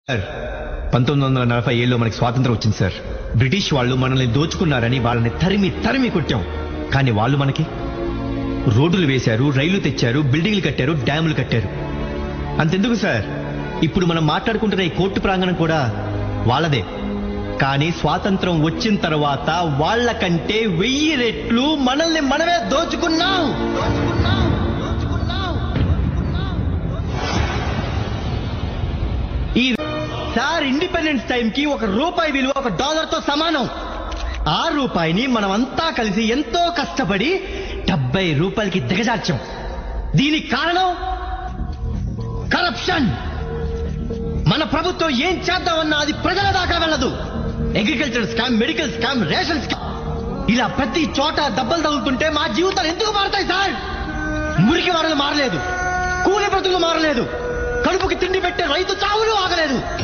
sir పంతొమ్మిది వందల నలభై ఏళ్ళలో మనకి స్వాతంత్రం వచ్చింది సార్ బ్రిటిష్ వాళ్ళు మనల్ని దోచుకున్నారని వాళ్ళని తరిమి తరిమి కొట్టాం కానీ వాళ్ళు మనకి రోడ్లు వేశారు రైళ్లు తెచ్చారు బిల్డింగ్లు కట్టారు డ్యాములు కట్టారు అంతెందుకు సార్ ఇప్పుడు మనం మాట్లాడుకుంటున్న ఈ కోర్టు ప్రాంగణం కూడా వాళ్ళదే కానీ స్వాతంత్రం వచ్చిన తర్వాత వాళ్ళకంటే వెయ్యి రెట్లు మనల్ని మనమే దోచుకున్నాం దోచుకున్నాం దోచుకున్నాం ఈ సార్ ఇండిపెండెన్స్ టైం కి ఒక రూపాయి విలువ ఒక డాలర్ తో సమానం ఆ రూపాయిని మనం అంతా కలిసి ఎంతో కష్టపడి డెబ్బై రూపాయలకి దిగజార్చాం దీనికి కారణం కరప్షన్ మన ప్రభుత్వం ఏం చేద్దామన్నా అది ప్రజల దాకా వెళ్ళదు agriculture scam medical scam ration scam ఇలా ప్రతి చోట దెబ్బలు తగులుతుంటే మా జీవితాలు ఎందుకు మారుతాయి సార్ మురికి వారలు మారలేదు కూలి బ్రతుకులు మారలేదు కడుపుకి తిండి పెట్టే రైతు చావులు ఆగలేదు